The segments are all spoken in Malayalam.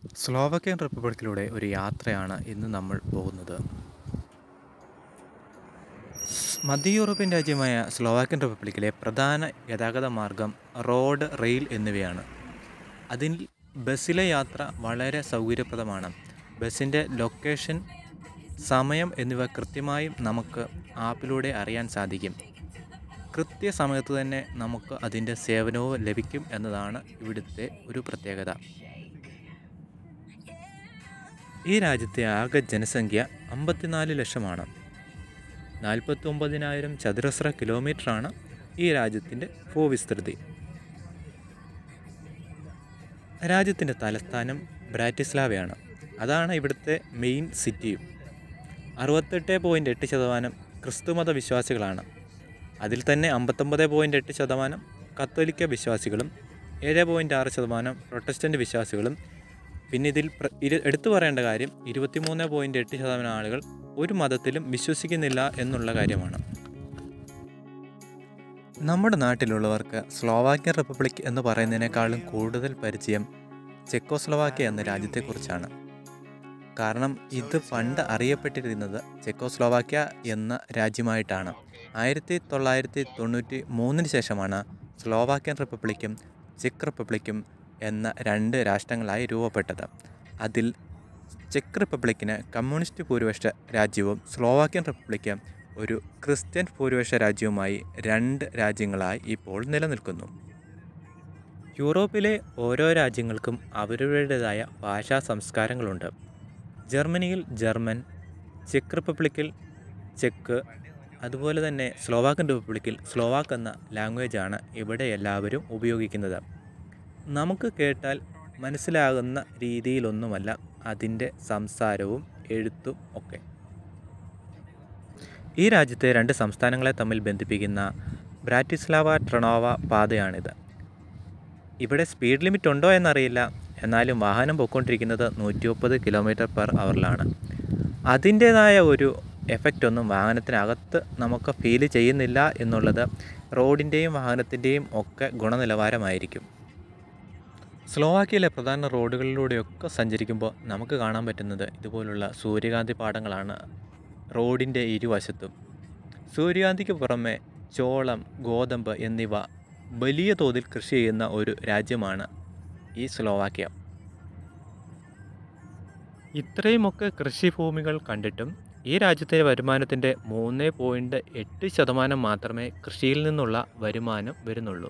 സ്ലോവാക്യൻ റിപ്പബ്ലിക്കിലൂടെ ഒരു യാത്രയാണ് ഇന്ന് നമ്മൾ പോകുന്നത് മധ്യ യൂറോപ്യൻ രാജ്യമായ സ്ലോവാക്യൻ റിപ്പബ്ലിക്കിലെ പ്രധാന ഗതാഗത മാർഗം റോഡ് റെയിൽ എന്നിവയാണ് അതിൽ ബസ്സിലെ യാത്ര വളരെ സൗകര്യപ്രദമാണ് ബസ്സിൻ്റെ ലൊക്കേഷൻ സമയം എന്നിവ കൃത്യമായും നമുക്ക് ആപ്പിലൂടെ അറിയാൻ സാധിക്കും കൃത്യസമയത്ത് തന്നെ നമുക്ക് അതിൻ്റെ സേവനവും ലഭിക്കും എന്നതാണ് ഇവിടുത്തെ ഒരു പ്രത്യേകത ഈ രാജ്യത്തെ ആകെ ജനസംഖ്യ അമ്പത്തിനാല് ലക്ഷമാണ് നാൽപ്പത്തി ഒമ്പതിനായിരം ചതുരശ്ര കിലോമീറ്ററാണ് ഈ രാജ്യത്തിൻ്റെ ഭൂവിസ്തൃതി രാജ്യത്തിൻ്റെ തലസ്ഥാനം ബ്രാറ്റിസ്ലാവയാണ് അതാണ് ഇവിടുത്തെ മെയിൻ സിറ്റിയും അറുപത്തെട്ട് പോയിൻറ്റ് എട്ട് ശതമാനം ക്രിസ്തുമത വിശ്വാസികളാണ് അതിൽ തന്നെ അമ്പത്തൊമ്പത് പോയിൻറ്റ് എട്ട് ശതമാനം കത്തോലിക്ക വിശ്വാസികളും ഏഴ് പോയിൻറ്റ് ആറ് ശതമാനം പ്രൊട്ടസ്റ്റൻ്റ് വിശ്വാസികളും പിന്നെ ഇതിൽ പ്ര ഇരു എടുത്തു പറയേണ്ട കാര്യം ഇരുപത്തിമൂന്ന് പോയിൻറ്റ് എട്ട് ശതമാനം ആളുകൾ ഒരു മതത്തിലും വിശ്വസിക്കുന്നില്ല എന്നുള്ള കാര്യമാണ് നമ്മുടെ നാട്ടിലുള്ളവർക്ക് സ്ലോവാക്യൻ റിപ്പബ്ലിക് എന്ന് പറയുന്നതിനേക്കാളും കൂടുതൽ പരിചയം ചെക്കോസ്ലോവാക്യ എന്ന രാജ്യത്തെക്കുറിച്ചാണ് കാരണം ഇത് പണ്ട് അറിയപ്പെട്ടിരുന്നത് ചെക്കോസ്ലോവാക്യ എന്ന രാജ്യമായിട്ടാണ് ആയിരത്തി തൊള്ളായിരത്തി തൊണ്ണൂറ്റി മൂന്നിന് ശേഷമാണ് സ്ലോവാക്യൻ റിപ്പബ്ലിക്കും ചെക്ക് റിപ്പബ്ലിക്കും എന്ന രണ്ട് രാഷ്ട്രങ്ങളായി രൂപപ്പെട്ടത് അതിൽ ചെക്ക് റിപ്പബ്ലിക്കിന് കമ്മ്യൂണിസ്റ്റ് ഭൂരിപക്ഷ രാജ്യവും സ്ലോവാക്യൻ റിപ്പബ്ലിക്ക് ഒരു ക്രിസ്ത്യൻ ഭൂരിപക്ഷ രാജ്യവുമായി രണ്ട് രാജ്യങ്ങളായി ഇപ്പോൾ നിലനിൽക്കുന്നു യൂറോപ്പിലെ ഓരോ രാജ്യങ്ങൾക്കും അവരുടേതായ ഭാഷാ സംസ്കാരങ്ങളുണ്ട് ജർമ്മനിയിൽ ജർമ്മൻ ചെക്ക് റിപ്പബ്ലിക്കിൽ ചെക്ക് അതുപോലെ തന്നെ സ്ലോവാക്കൻ റിപ്പബ്ലിക്കിൽ സ്ലോവാക്ക് എന്ന ലാംഗ്വേജാണ് ഇവിടെ എല്ലാവരും ഉപയോഗിക്കുന്നത് നമുക്ക് കേട്ടാൽ മനസ്സിലാകുന്ന രീതിയിലൊന്നുമല്ല അതിൻ്റെ സംസാരവും എഴുത്തും ഒക്കെ ഈ രാജ്യത്തെ രണ്ട് സംസ്ഥാനങ്ങളെ തമ്മിൽ ബന്ധിപ്പിക്കുന്ന ബ്രാറ്റിസ്ലാവ ട്രണോവ പാതയാണിത് ഇവിടെ സ്പീഡ് ലിമിറ്റ് ഉണ്ടോ എന്നറിയില്ല എന്നാലും വാഹനം പൊയ്ക്കൊണ്ടിരിക്കുന്നത് നൂറ്റി മുപ്പത് കിലോമീറ്റർ പെർ അവറിലാണ് അതിൻ്റേതായ ഒരു എഫക്റ്റ് ഒന്നും വാഹനത്തിനകത്ത് നമുക്ക് ഫീൽ ചെയ്യുന്നില്ല എന്നുള്ളത് റോഡിൻ്റെയും വാഹനത്തിൻ്റെയും ഒക്കെ ഗുണനിലവാരമായിരിക്കും സ്ലോവാക്യയിലെ പ്രധാന റോഡുകളിലൂടെയൊക്കെ സഞ്ചരിക്കുമ്പോൾ നമുക്ക് കാണാൻ പറ്റുന്നത് ഇതുപോലുള്ള സൂര്യകാന്തി പാടങ്ങളാണ് റോഡിൻ്റെ ഇരുവശത്തും സൂര്യകാന്തിക്ക് പുറമെ ചോളം ഗോതമ്പ് എന്നിവ വലിയ തോതിൽ കൃഷി ചെയ്യുന്ന ഒരു രാജ്യമാണ് ഈ സ്ലോവാക്യ ഇത്രയുമൊക്കെ കൃഷിഭൂമികൾ കണ്ടിട്ടും ഈ രാജ്യത്തെ വരുമാനത്തിൻ്റെ മൂന്ന് പോയിൻറ്റ് എട്ട് ശതമാനം മാത്രമേ കൃഷിയിൽ നിന്നുള്ള വരുമാനം വരുന്നുള്ളൂ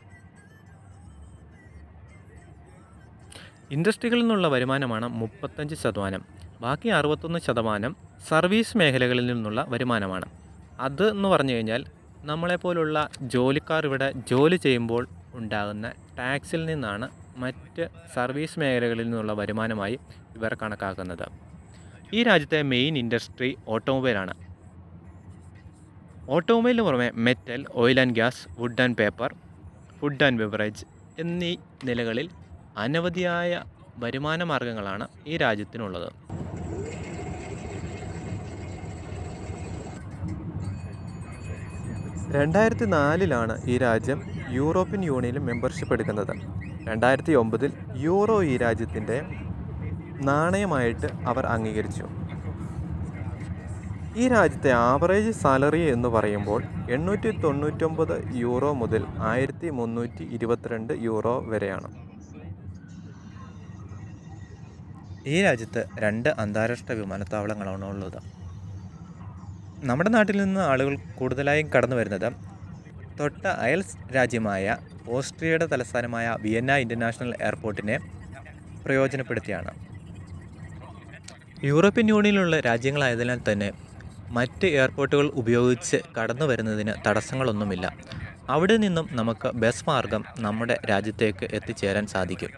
ഇൻഡസ്ട്രികളിൽ നിന്നുള്ള വരുമാനമാണ് മുപ്പത്തഞ്ച് ശതമാനം ബാക്കി അറുപത്തൊന്ന് ശതമാനം സർവീസ് മേഖലകളിൽ നിന്നുള്ള വരുമാനമാണ് അത് എന്ന് പറഞ്ഞു കഴിഞ്ഞാൽ നമ്മളെപ്പോലുള്ള ജോലിക്കാർ ഇവിടെ ജോലി ചെയ്യുമ്പോൾ ഉണ്ടാകുന്ന ടാക്സിൽ നിന്നാണ് മറ്റ് സർവീസ് മേഖലകളിൽ നിന്നുള്ള വരുമാനമായി ഇവർ കണക്കാക്കുന്നത് ഈ രാജ്യത്തെ മെയിൻ ഇൻഡസ്ട്രി ഓട്ടോമൊബൈലാണ് ഓട്ടോമൊബൈലിന് പുറമെ metal oil and gas wood and paper food and beverage എന്നീ നിലകളിൽ അനവധിയായ വരുമാന മാർഗങ്ങളാണ് ഈ രാജ്യത്തിനുള്ളത് രണ്ടായിരത്തി നാലിലാണ് ഈ രാജ്യം യൂറോപ്യൻ യൂണിയനിൽ മെമ്പർഷിപ്പ് എടുക്കുന്നത് രണ്ടായിരത്തി ഒമ്പതിൽ യൂറോ ഈ രാജ്യത്തിൻ്റെ നാണയമായിട്ട് അവർ അംഗീകരിച്ചു ഈ രാജ്യത്തെ ആവറേജ് സാലറി എന്ന് പറയുമ്പോൾ എണ്ണൂറ്റി തൊണ്ണൂറ്റൊമ്പത് യൂറോ മുതൽ ആയിരത്തി മുന്നൂറ്റി ഇരുപത്തിരണ്ട് യൂറോ വരെയാണ് ഈ രാജ്യത്ത് രണ്ട് അന്താരാഷ്ട്ര വിമാനത്താവളങ്ങളാണ് ഉള്ളത് നമ്മുടെ നാട്ടിൽ നിന്ന് ആളുകൾ കൂടുതലായും കടന്നു വരുന്നത് തൊട്ട അയൽ രാജ്യമായ ഓസ്ട്രിയയുടെ തലസ്ഥാനമായ വിയന്ന ഇൻ്റർനാഷണൽ എയർപോർട്ടിനെ പ്രയോജനപ്പെടുത്തിയാണ് യൂറോപ്യൻ യൂണിയനിലുള്ള രാജ്യങ്ങളായതിനാൽ തന്നെ മറ്റ് എയർപോർട്ടുകൾ ഉപയോഗിച്ച് കടന്നു വരുന്നതിന് തടസ്സങ്ങളൊന്നുമില്ല അവിടെ നിന്നും നമുക്ക് ബസ് മാർഗം നമ്മുടെ രാജ്യത്തേക്ക് എത്തിച്ചേരാൻ സാധിക്കും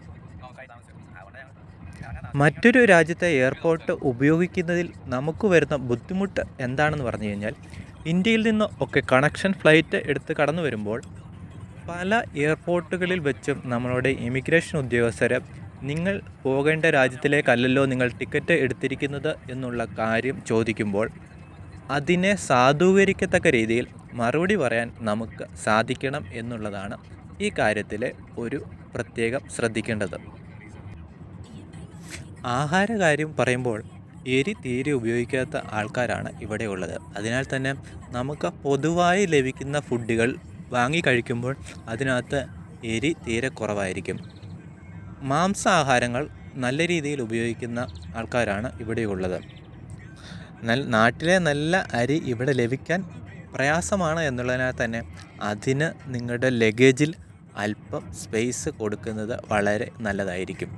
മറ്റൊരു രാജ്യത്തെ എയർപോർട്ട് ഉപയോഗിക്കുന്നതിൽ നമുക്ക് വരുന്ന ബുദ്ധിമുട്ട് എന്താണെന്ന് പറഞ്ഞു കഴിഞ്ഞാൽ ഇന്ത്യയിൽ നിന്ന് ഒക്കെ കണക്ഷൻ ഫ്ലൈറ്റ് എടുത്ത് കടന്നു വരുമ്പോൾ പല എയർപോർട്ടുകളിൽ വെച്ചും നമ്മളുടെ ഇമിഗ്രേഷൻ ഉദ്യോഗസ്ഥർ നിങ്ങൾ പോകേണ്ട രാജ്യത്തിലേക്കല്ലല്ലോ നിങ്ങൾ ടിക്കറ്റ് എടുത്തിരിക്കുന്നത് എന്നുള്ള കാര്യം ചോദിക്കുമ്പോൾ അതിനെ സാധൂകരിക്കത്തക്ക രീതിയിൽ മറുപടി പറയാൻ നമുക്ക് സാധിക്കണം എന്നുള്ളതാണ് ഈ കാര്യത്തിൽ ഒരു പ്രത്യേകം ശ്രദ്ധിക്കേണ്ടത് ആഹാര കാര്യം പറയുമ്പോൾ എരി തീരെ ഉപയോഗിക്കാത്ത ആൾക്കാരാണ് ഇവിടെ ഉള്ളത് അതിനാൽ തന്നെ നമുക്ക് പൊതുവായി ലഭിക്കുന്ന ഫുഡുകൾ വാങ്ങി കഴിക്കുമ്പോൾ അതിനകത്ത് എരി തീരെ കുറവായിരിക്കും മാംസാഹാരങ്ങൾ നല്ല രീതിയിൽ ഉപയോഗിക്കുന്ന ആൾക്കാരാണ് ഇവിടെയുള്ളത് എന്നാൽ നാട്ടിലെ നല്ല അരി ഇവിടെ ലഭിക്കാൻ പ്രയാസമാണ് എന്നുള്ളതിനാൽ തന്നെ അതിന് നിങ്ങളുടെ ലഗേജിൽ അല്പം സ്പേസ് കൊടുക്കുന്നത് വളരെ നല്ലതായിരിക്കും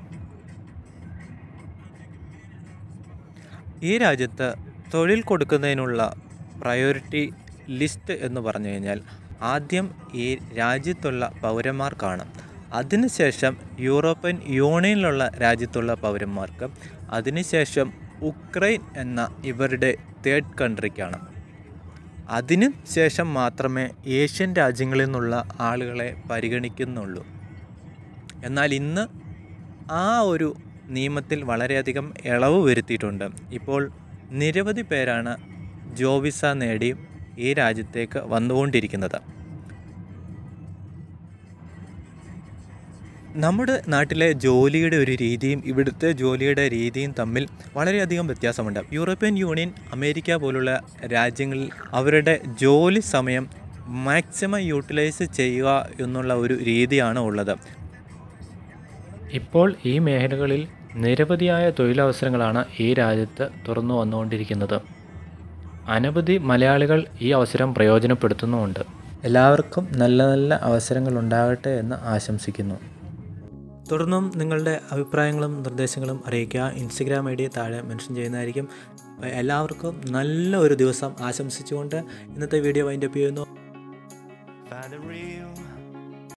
ഈ രാജ്യത്ത് തൊഴിൽ കൊടുക്കുന്നതിനുള്ള പ്രയോറിറ്റി ലിസ്റ്റ് എന്ന് പറഞ്ഞു കഴിഞ്ഞാൽ ആദ്യം ഈ രാജ്യത്തുള്ള പൗരന്മാർക്കാണ് അതിനുശേഷം യൂറോപ്യൻ യൂണിയനിലുള്ള രാജ്യത്തുള്ള പൗരന്മാർക്ക് അതിനുശേഷം ഉക്രൈൻ എന്ന ഇവരുടെ തേർഡ് കൺട്രിക്കാണ് അതിനു ശേഷം മാത്രമേ ഏഷ്യൻ രാജ്യങ്ങളിൽ നിന്നുള്ള ആളുകളെ പരിഗണിക്കുന്നുള്ളൂ എന്നാൽ ഇന്ന് ആ ഒരു നിയമത്തിൽ വളരെയധികം ഇളവ് വരുത്തിയിട്ടുണ്ട് ഇപ്പോൾ നിരവധി പേരാണ് ജോവിസ നേടി ഈ രാജ്യത്തേക്ക് വന്നുകൊണ്ടിരിക്കുന്നത് നമ്മുടെ നാട്ടിലെ ജോലിയുടെ ഒരു രീതിയും ഇവിടുത്തെ ജോലിയുടെ രീതിയും തമ്മിൽ വളരെയധികം വ്യത്യാസമുണ്ട് യൂറോപ്യൻ യൂണിയൻ അമേരിക്ക പോലുള്ള രാജ്യങ്ങളിൽ അവരുടെ ജോലി സമയം മാക്സിമം യൂട്ടിലൈസ് ചെയ്യുക എന്നുള്ള ഒരു രീതിയാണ് ഉള്ളത് ഇപ്പോൾ ഈ മേഖലകളിൽ നിരവധിയായ തൊഴിലവസരങ്ങളാണ് ഈ രാജ്യത്ത് തുറന്നു വന്നുകൊണ്ടിരിക്കുന്നത് അനവധി മലയാളികൾ ഈ അവസരം പ്രയോജനപ്പെടുത്തുന്നുമുണ്ട് എല്ലാവർക്കും നല്ല നല്ല അവസരങ്ങൾ ഉണ്ടാകട്ടെ എന്ന് ആശംസിക്കുന്നു തുടർന്നും നിങ്ങളുടെ അഭിപ്രായങ്ങളും നിർദ്ദേശങ്ങളും അറിയിക്കുക ഇൻസ്റ്റഗ്രാം ഐ ഡി താഴെ മെൻഷൻ ചെയ്യുന്നതായിരിക്കും എല്ലാവർക്കും നല്ല ഒരു ദിവസം ആശംസിച്ചുകൊണ്ട് ഇന്നത്തെ വീഡിയോ വൈൻഡപ്പ് ചെയ്യുന്നു Find the real